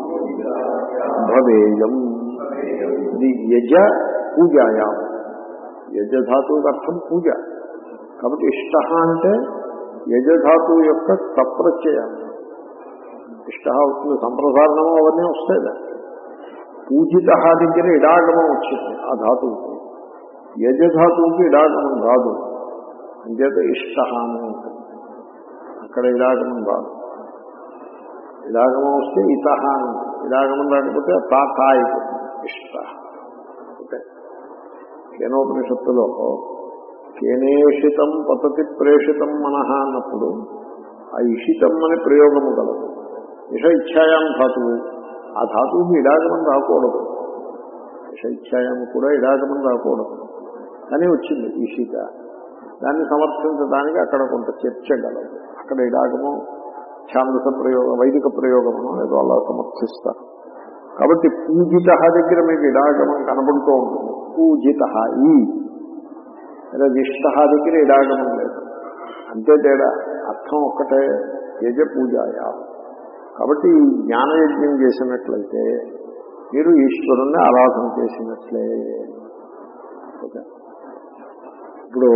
భవేయం ఇది యజ పూజాయా యజధాతువుకి అర్థం పూజ కాబట్టి ఇష్ట అంటే యజధాతువు యొక్క తప్రత్యయం ఇష్ట అవుతుంది సంప్రసారణము అవన్నీ వస్తాయి దానికి. పూజిత దగ్గర ఇడాగమం వచ్చింది ఆ ధాతువుకి యజధాతువుకి ఇడాగమం రాదు అంచేత ఇష్ట అని ఉంటుంది అక్కడ ఇడాగమం రాదు ఇడాగమం వస్తే ఇత అని ఉంటుంది. ఇడాగమం రాకపోతే తా తా అయిపోతుంది ఇష్ట ఓకే కేనోపనిషత్తులో కేనేషితం పతతి ప్రేషితం మనహ అన్నప్పుడు ఆ ఇషితం అనే ప్రయోగము కలదు ఇష ఇచ్ఛాయాం ధాతువు ఆ ధాతువుకి ఇడాగమం రాకూడదు ఇష ఇచ్ఛాయాం కూడా ఇడాగమం రాకూడదు కానీ వచ్చింది ఈషిత దాన్ని సమర్థించడానికి అక్కడ కొంత చర్చ గలదు అక్కడ ఇడాగమం ఛాందస ప్రయోగం వైదిక ప్రయోగమను ఏదో అలా సమర్థిస్తారు కాబట్టి పూజిత దగ్గర మీకు ఇడాగమం కనబడుతూ ఉంటుంది పూజిత ఈ లేదా విష్ట దగ్గర ఇడాగమం లేదు అంతే తేడా అర్థం ఒక్కటే యజ పూజాయా కాబట్టి ఈ జ్ఞానయజ్ఞం చేసినట్లయితే మీరు ఈశ్వరుణ్ణి ఆరాధన చేసినట్లే ఓకే ఇప్పుడు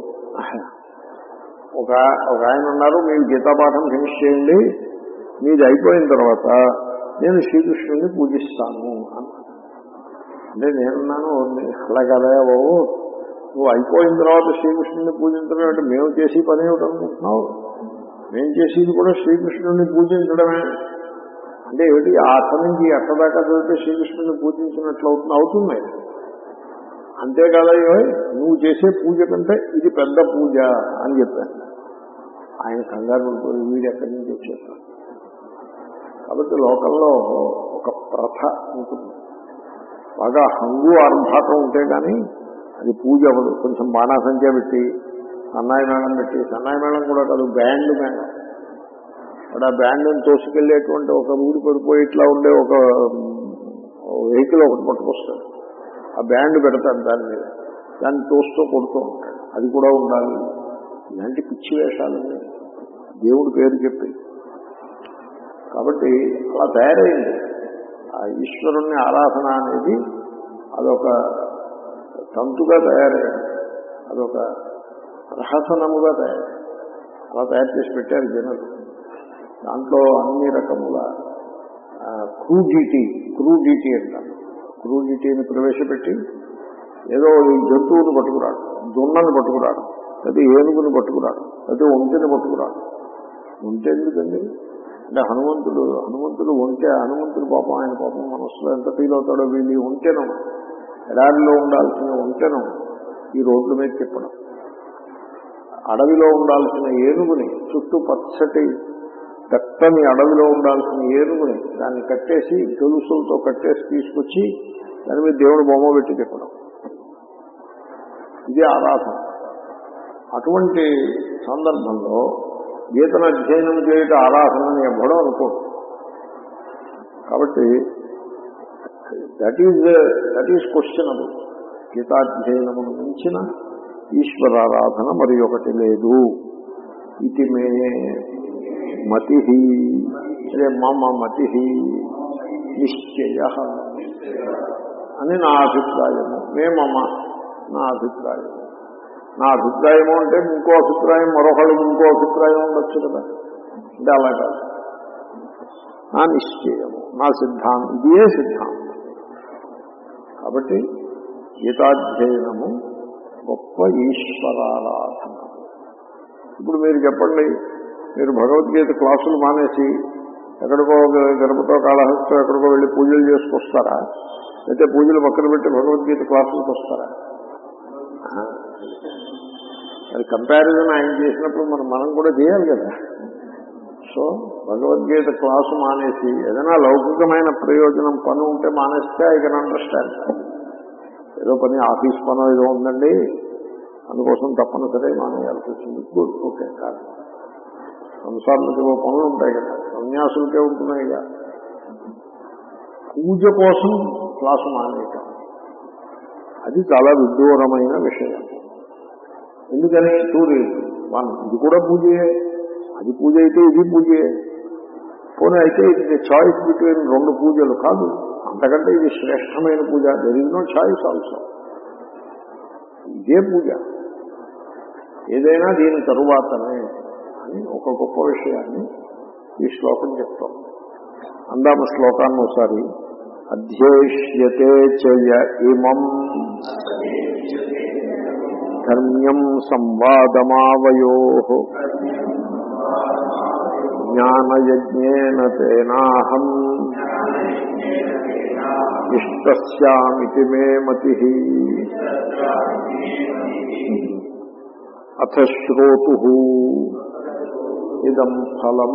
ఒక ఒక ఆయన ఉన్నారు మీరు గీతాపాఠం ఫినిష్ చేయండి మీది అయిపోయిన తర్వాత నేను శ్రీకృష్ణుడిని పూజిస్తాను అన్నాడు అంటే నేనున్నాను అలా కదా బాబు నువ్వు అయిపోయిన తర్వాత శ్రీకృష్ణుడిని పూజించడం అంటే మేము చేసి పని ఏమిటి అనుకుంటున్నావు మేము చేసేది కూడా శ్రీకృష్ణుడిని పూజించడమే అంటే ఏమిటి ఆ అర్థం నుంచి ఎక్కదాకా చదివితే శ్రీకృష్ణుడిని పూజించినట్లు అవుతుంది అవుతుంది అంతేకాదా నువ్వు చేసే పూజ కంటే ఇది పెద్ద పూజ అని చెప్పాను ఆయన కంగారు పడిపోయి వీడు ఎక్కడి నుంచి వచ్చేస్తాడు కాబట్టి లోకంలో ఒక ప్రథ ఉంటుంది బాగా హంగు ఆర్భాటం ఉంటే కానీ అది పూజ అవ్వదు కొంచెం బాణాసంఖ్య పెట్టి సన్నాయి మేళం పెట్టి సన్నాయి మేళం కూడా కాదు బ్యాండ్ మేళం వాడు ఆ బ్యాండ్ని తోసుకెళ్లేటువంటి ఒక ఊరి పడిపోయి ఇట్లా ఉండే ఒక వెహికల్ ఒకటి పట్టుకొస్తాడు ఆ బ్యాండ్ పెడతాడు దాని మీద దాన్ని తోస్తూ కొడుతూ ఉంటాడు అది కూడా ఉండాలి ఇలాంటి పిచ్చి వేషాలన్నీ దేవుడి పేరు చెప్పి కాబట్టి అలా తయారైంది ఆ ఈశ్వరుణ్ణి ఆరాధన అనేది అదొక తంతుగా తయారైంది అదొక ప్రహసనముగా తయారైంది అలా తయారు చేసి పెట్టారు జనులు దాంట్లో అన్ని రకముల క్రూడిటీ క్రూడిటీ అంటారు క్రూడిటీని ప్రవేశపెట్టి ఏదో ఈ జంతువుని పట్టుకురాడు దున్నని పట్టుకురాడు లేదా ఏనుగుని పట్టుకురాడు లేదా ఒంటిని పట్టుకురాడు ఒంటి ఎందుకండి అంటే హనుమంతుడు హనుమంతుడు ఒంటే హనుమంతుడు పాపం ఆయన పాపం మనస్సులో ఎంత ఫీల్ అవుతాడో వీళ్ళు ఈ ఒంటెను ఎడారిలో ఉండాల్సిన ఒంటెను ఈ రోడ్ల మీద తిప్పడం అడవిలో ఉండాల్సిన ఏనుగుని చుట్టూ పచ్చటి దట్టని అడవిలో ఉండాల్సిన ఏనుగుని దాన్ని కట్టేసి గొలుసులతో కట్టేసి తీసుకొచ్చి దాని మీద దేవుడు బొమ్మ పెట్టి తిప్పడం ఇది ఆరాధన అటువంటి సందర్భంలో గీతను అధ్యయనం చేయట ఆరాధనని ఎవ్వడం అనుకోడు కాబట్టి that is that is questionable గీతాధ్యయనమును మించిన ఈశ్వరారాధన మరి ఒకటి లేదు ఇది మే మతి అదే మమ మతి నిశ్చయ అని నా అభిప్రాయము మే మమ నా అభిప్రాయం నా అభిప్రాయము అంటే ఇంకో అభిప్రాయం మరొకళ్ళకి ఇంకో అభిప్రాయం ఉండొచ్చు కదా అంటే అలా కాదు నా నిశ్చయము నా సిద్ధాంతం ఇదే సిద్ధాంతం కాబట్టి గీతాధ్యయనము గొప్ప ఈశ్వరారాధన ఇప్పుడు మీరు చెప్పండి మీరు భగవద్గీత క్లాసులు మానేసి ఎక్కడికో గణపతో కాళహస్తో ఎక్కడికో వెళ్ళి పూజలు చేసుకొస్తారా అయితే పూజలు పక్కన పెట్టి భగవద్గీత క్లాసులకు వస్తారా ఆహా. అది కంపారిజన్ ఆయన చేసినప్పుడు మనం మనం కూడా చేయాలి కదా సో భగవద్గీత క్లాసు మానేసి ఏదైనా లౌకికమైన ప్రయోజనం పని ఉంటే మానేస్తే ఐ కెన్ అండర్స్టాండ్ ఏదో పని ఆఫీస్ పని ఏదో ఉందండి అందుకోసం తప్పనిసరి మానేయాల్సి వచ్చింది గుడ్ ఓకే కాదు సంసారాలకి ఏవో పనులు ఉంటాయి కదా సన్యాసులకే ఉంటున్నాయి కదా పూజ కోసం క్లాసు మానేయటం అది చాలా విదూరమైన విషయం ఎందుకని టూ రీజన్ వన్ ఇది కూడా పూజయే అది పూజ అయితే ఇది పూజే పోనీ అయితే ఇది చాయిస్ బిట్వీన్ రెండు పూజలు కాదు అంతకంటే ఇది శ్రేష్టమైన పూజ there is no choice also ఇదే పూజ ఏదైనా దీని తరువాతనే అని ఒక గొప్ప విషయాన్ని ఈ శ్లోకం చెప్తాం అందాము శ్లోకాన్ని ఒకసారి అధ్యేష్యతే చయ ఇమం ధర్మ్యం సంవాదమావయో జ్ఞానయజ్ఞేన తేనాహం ఇష్టస్యామితి మే మతి అథ శ్రోతు ఇదం ఫలం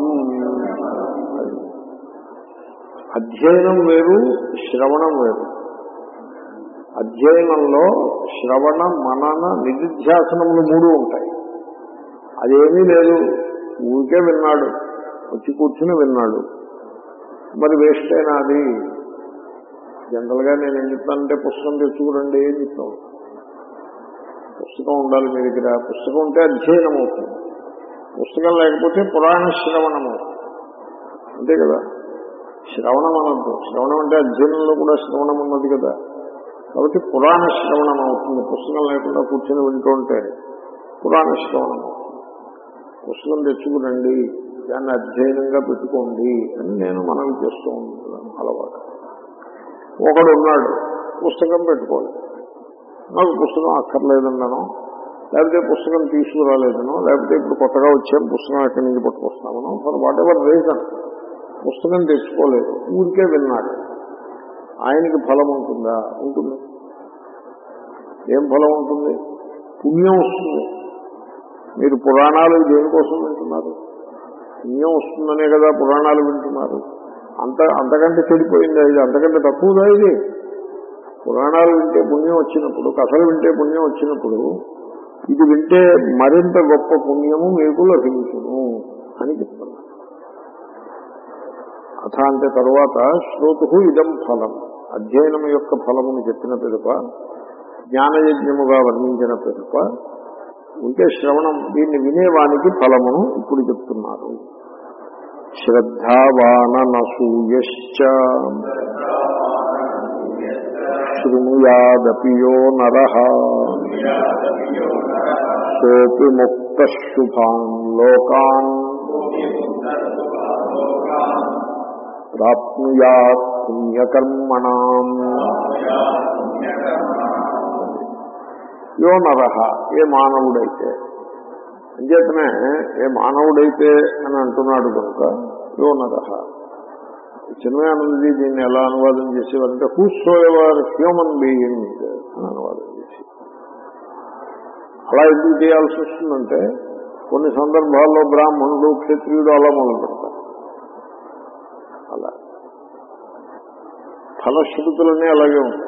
అధ్యయనం వేరు శ్రవణం వేరు అధ్యయనంలో శ్రవణ మనన నిధిధ్యాసనములు మూడు ఉంటాయి అదేమీ లేదు ఊరికే విన్నాడు వచ్చి కూర్చుని విన్నాడు మరి వేస్ట్ అయినా అది జనరల్ గా నేను ఏం చెప్తానంటే పుస్తకం తెచ్చుకురండి ఏం చెప్తాను పుస్తకం ఉండాలి మీ దగ్గర పుస్తకం ఉంటే అధ్యయనం అవుతుంది పుస్తకం లేకపోతే పురాణ శ్రవణం అవుతుంది అంతే కదా శ్రవణం అనద్దు శ్రవణం అంటే అధ్యయనంలో కూడా శ్రవణం ఉన్నది కదా కాబట్టి పురాణ శ్రవణం అవుతుంది పుస్తకం లేకుండా కూర్చొని వింటూ ఉంటే పురాణ శ్రవణం అవుతుంది పుస్తకం తెచ్చుకురండి దాన్ని అధ్యయనంగా పెట్టుకోండి అని నేను మనవి చేస్తూ ఉంటాను అలవాటు ఒకడు ఉన్నాడు పుస్తకం పెట్టుకోలేదు నాకు పుస్తకం అక్కర్లేదన్నాను లేకపోతే పుస్తకం తీసుకురాలేదనో లేకపోతే ఇప్పుడు కొత్తగా వచ్చాం పుస్తకం ఎక్కడి నుంచి పట్టుకొస్తామనో ఫర్ వాట్ ఎవర్ రీజన్ పుస్తకం తెచ్చుకోలేదు ఊరికే విన్నాడు ఆయనకి ఫలం ఉంటుందా ఉంటుంది ఏం ఫలం ఉంటుంది పుణ్యం వస్తుంది మీరు పురాణాలు దేనికోసం వింటున్నారు పుణ్యం వస్తుందనే కదా పురాణాలు వింటున్నారు అంత అంతకంటే చెడిపోయిందా ఇది అంతకంటే తక్కువదా ఇది పురాణాలు వింటే పుణ్యం వచ్చినప్పుడు కథలు వింటే పుణ్యం వచ్చినప్పుడు ఇది వింటే మరింత గొప్ప పుణ్యము మీకు లభించును అని చెప్తున్నారు అథ అంటే తరువాత శ్రోతు ఇదం ఫలం అధ్యయనం యొక్క ఫలమును చెప్పిన పిదప జ్ఞానయజ్ఞముగా వర్ణించిన పిదప ఉంటే శ్రవణం దీన్ని వినేవానికి ఫలమును ఇప్పుడు చెప్తున్నారు శ్రద్ధావాననసూయశ్చ శృణుయాదపి యో నర సోపి ముక్త శుభాన్ లోకాన్ ప్రాప్నుయాత్ పుణ్యకర్మణం యో నర ఏ మానవుడైతే అంచేతనే ఏ మానవుడైతే అని అంటున్నాడు కనుక యో నర చిన్మయానందజీ దీన్ని ఎలా అనువాదం చేసేవారంటే హూసో ఎవర్ హ్యూమన్ బీయింగ్ అని అనువాదం చేసి అలా ఎందుకు చేయాల్సి వస్తుందంటే కొన్ని సందర్భాల్లో బ్రాహ్మణుడు క్షత్రియుడు అలా మొదలు పెడతారు అలా ఫలశ్రుతులన్నీ అలాగే ఉంటాయి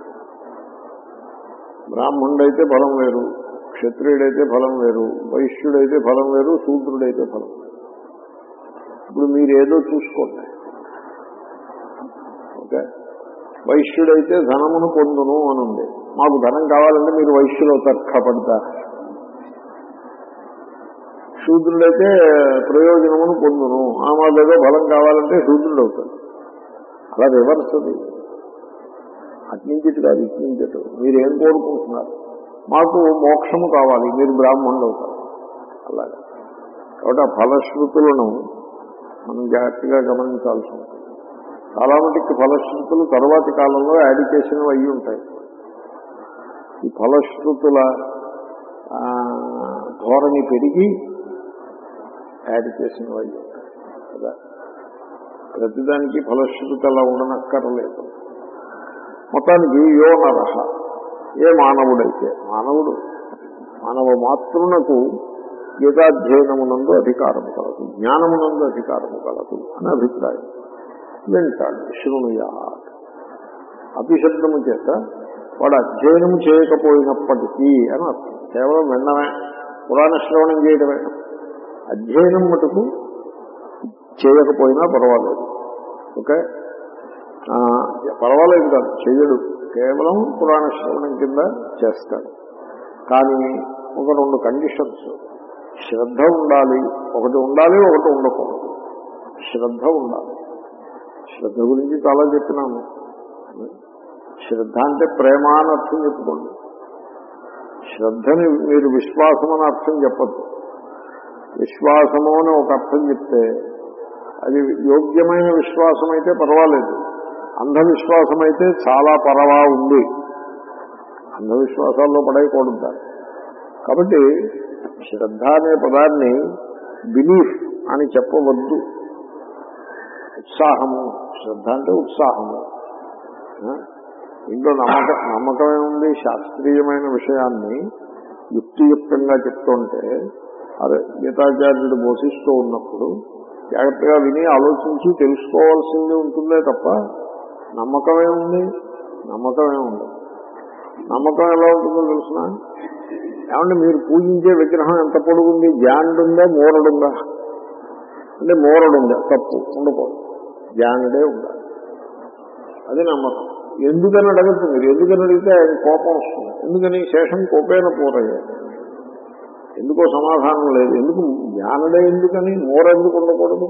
బ్రాహ్మణుడైతే ఫలం వేరు క్షత్రియుడైతే ఫలం వేరు వైశ్యుడైతే ఫలం వేరు శూద్రుడైతే ఫలం వేరు ఇప్పుడు మీరు ఏదో చూసుకోండి ఓకే వైశ్యుడైతే ధనమును పొందును అని ఉంది మాకు ధనం కావాలంటే మీరు వైశ్యులు అవుతారు కబడ్డా శూద్రుడైతే ప్రయోజనమును పొందును ఆ మాదేదో బలం కావాలంటే శూద్రుడు అవుతాడు అలా రివర్స్ అది అట్నుంచిటి కాదు ఇట్నుంచటు మీరు ఏం కోరుకుంటున్నారు మాకు మోక్షము కావాలి మీరు బ్రాహ్మణులు అవుతారు అలాగే కాబట్టి ఆ ఫలశ్రుతులను మనం జాగ్రత్తగా గమనించాల్సి ఉంటుంది చాలా మటుకి ఫలశ్రుతులు తర్వాతి కాలంలో యాడ్ చేసినవి అయ్యి ఉంటాయి ఈ ఫలశ్రుతుల ఆ, ధోరణి పెరిగి యాడ్ చేసినవి అయ్యి ఉంటాయి కదా ప్రతిదానికి ఫలశ్రుతి అలా ఉండనక్కర్లేదు మొత్తానికి యో నరహ ఏ మానవుడైతే మానవుడు మానవ మాతృనకు గీతాధ్యయనమునందు అధికారము కలదు జ్ఞానమునందు అధికారము కలదు అని అభిప్రాయం వింటాడు శృణుయా అభిశబ్దము చేత వాడు అధ్యయనం చేయకపోయినప్పటికీ అని అర్థం కేవలం విన్నమే పురాణ శ్రవణం చేయడమే అధ్యయనం మటుకు చేయకపోయినా పర్వాలేదు ఓకే ఆ, పర్వాలేదు కాదు చెయ్యడు కేవలం పురాణ శ్రవణం కింద చేస్తాడు కానీ ఒక రెండు కండిషన్స్ శ్రద్ధ ఉండాలి ఒకటి ఉండాలి ఒకటి ఉండకూడదు శ్రద్ధ ఉండాలి శ్రద్ధ గురించి చాలా చెప్పినాము శ్రద్ధ అంటే ప్రేమ అని అర్థం చెప్పుకోండి శ్రద్ధని మీరు విశ్వాసం అని అర్థం చెప్పద్దు విశ్వాసము అని ఒక అర్థం చెప్తే అది యోగ్యమైన విశ్వాసం అయితే పర్వాలేదు అంధవిశ్వాసం అయితే చాలా పరవా ఉంది అంధవిశ్వాసాల్లో పడేయకూడదు దాన్ని. కాబట్టి శ్రద్ధ అనే పదాన్ని బిలీఫ్ అని చెప్పవద్దు ఉత్సాహము శ్రద్ధ అంటే ఉత్సాహము ఆ? ఇంట్లో నమ్మక నమ్మకమే ఉంది శాస్త్రీయమైన విషయాన్ని యుక్తియుక్తంగా చెప్తుంటే అదే గీతాచార్యుడు బోధిస్తూ ఉన్నప్పుడు జాగ్రత్తగా విని ఆలోచించి తెలుసుకోవాల్సింది ఉంటుందే తప్ప నమ్మకమే ఉంది నమ్మకమే ఉంది నమ్మకం ఎలా ఉంటుందో తెలుసిన ఏమంటే మీరు పూజించే విగ్రహం ఎంత పొడుగుంది జాండ్ ఉందా మూరడుందా అంటే మూరడుందా తప్పు ఉండకూడదు జానుడే ఉండాలి అది నమ్మకం ఎందుకని అడగద్దు మీరు ఎందుకని అడిగితే ఆయన కోపం వస్తుంది ఎందుకని శేషం కోపేన పూరయ్యాడు ఎందుకో సమాధానం లేదు ఎందుకు జ్ఞానుడే ఎందుకని మూర ఎందుకు ఉండకూడదు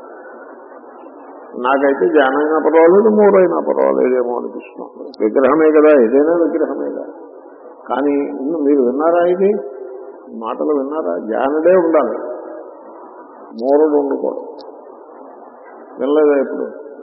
నాకైతే జ్ఞానమైనా పర్వాలేదు మూరైనా పర్వాలేదేమో అనిపిస్తుంది విగ్రహమే కదా ఏదైనా విగ్రహమే కదా కానీ ఇನ್ನು మీరు విన్నారా ఇది మాటలు విన్నారా జ్ఞానుడే ఉండాలి మూరడు ఉండకూడదు వినలేదా ఇప్పుడు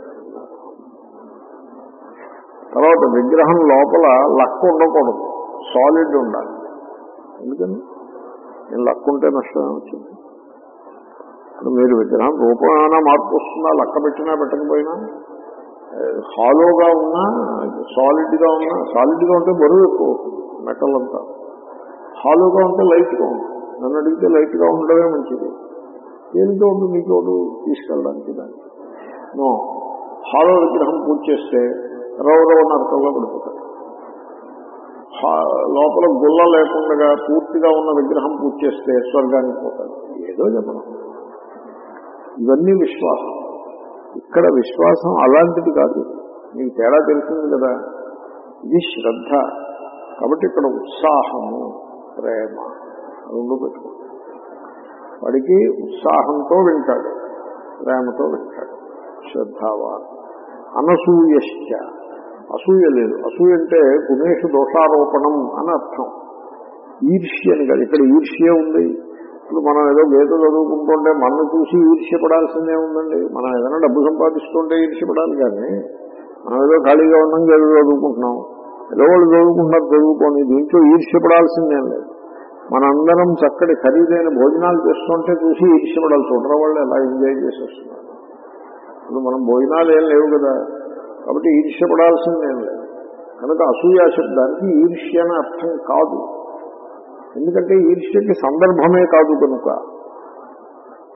తర్వాత విగ్రహం లోపల లక్క ఉండకూడదు సాలిడ్ ఉండాలి ఎందుకని నేను లక్క ఉంటే నష్టం వచ్చింది ఇప్పుడు మీరు విగ్రహం రూపం ఏమైనా మార్పు వస్తుందా లక్క పెట్టినా పెట్టకపోయినా ఏ, హాలోగా ఉన్నా సాలిడ్గా ఉన్నా సాలిడ్గా ఉంటే బరువు ఎక్కువ అవుతుంది మెటల్ అంతా హాలోగా ఉంటే లైట్గా ఉంటుంది నన్ను అడిగితే లైట్గా ఉండడమే మంచిది దేనితో ఉంటుంది నీకోడు తీసుకెళ్ళడానికి దానికి నో హాలో విగ్రహం పూజ చేస్తే రౌరవ నరకంలో పడిపోతాడు హా- లోపల గుల్ల లేకుండా పూర్తిగా ఉన్న విగ్రహం పూజ చేస్తే స్వర్గానికి పోతాడు ఏదో చెప్పడం ఇవన్నీ విశ్వాసం ఇక్కడ విశ్వాసం అలాంటిది కాదు మీకు తేడా తెలిసింది కదా ఇది శ్రద్ధ కాబట్టి ఇక్కడ ఉత్సాహము ప్రేమ రెండు పెట్టుకుంటాడు వాడికి ఉత్సాహంతో వింటాడు ప్రేమతో వింటాడు శ్రద్ధావాన్ అనసూయశ్చ అసూయ లేదు అసూయ అంటే గుణేషు దోషారోపణం అని అర్థం ఈర్ష్య అని కాదు ఇక్కడ ఈర్ష్య ఉంది ఇప్పుడు మనం ఏదో గీత చదువుకుంటుంటే మన చూసి ఈర్ష్యపడాల్సిందే ఉందండి మనం ఏదైనా డబ్బు సంపాదిస్తుంటే ఈర్ష్యపడాలి కానీ మనం ఏదో ఖాళీగా ఉన్నాం ఏదో చదువుకుంటున్నాం ఏదో వాళ్ళు చదువుకుంటున్నారు చదువుకొని దీంట్లో ఈర్ష్యపడాల్సిందేం లేదు మనందరం చక్కటి ఖరీదైన భోజనాలు చేస్తుంటే చూసి ఈర్ష్యపడాలి చూడడం వాళ్ళు ఎలా ఎంజాయ్ చేసి వస్తున్నారు ఇప్పుడు మనం భోజనాలు ఏం లేవు కదా కాబట్టి ఈర్ష్యపడాల్సిందేం లేదు కనుక అసూయా శబ్దానికి ఈర్ష్య అని అర్థం కాదు ఎందుకంటే ఈర్ష్యకి సందర్భమే కాదు కనుక